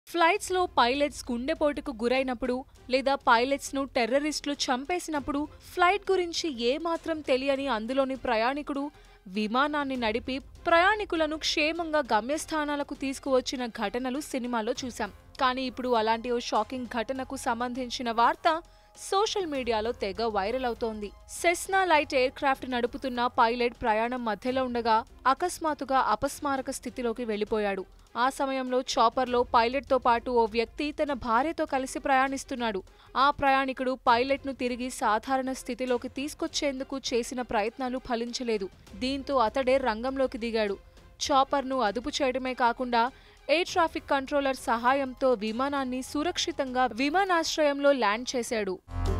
ఫ్లైట్స్లో pilots గుండెపోటుకు గురైనప్పుడు లేదా పైలట్స్ను టెర్రరిస్టులు చంపేసినప్పుడు ఫ్లైట్ గురించి ఏమాత్రం తెలియని అందులోని ప్రయాణికుడు విమానాన్ని నడిపి ప్రయాణికులను క్షేమంగా గమ్యస్థానాలకు తీసుకువచ్చిన ఘటనలు సినిమాలో చూశాం కానీ ఇప్పుడు అలాంటి ఓ షాకింగ్ ఘటనకు సంబంధించిన వార్త సోషల్ మీడియాలో తెగ వైరల్ అవుతోంది సెస్నా లైట్ ఎయిర్ క్రాఫ్ట్ నడుపుతున్న పైలట్ ప్రయాణం మధ్యలో ఉండగా అకస్మాత్తుగా అపస్మారక స్థితిలోకి వెళ్లిపోయాడు ఆ సమయంలో చాపర్లో పైలట్తో పాటు ఓ వ్యక్తి తన భార్యతో కలిసి ప్రయాణిస్తున్నాడు ఆ ప్రయాణికుడు పైలట్ను తిరిగి సాధారణ స్థితిలోకి తీసుకొచ్చేందుకు చేసిన ప్రయత్నాలు ఫలించలేదు దీంతో అతడే రంగంలోకి దిగాడు చాపర్ను అదుపు చేయడమే కాకుండా ఎయిర్ ట్రాఫిక్ కంట్రోలర్ సహాయంతో విమానాన్ని సురక్షితంగా విమానాశ్రయంలో ల్యాండ్ చేశాడు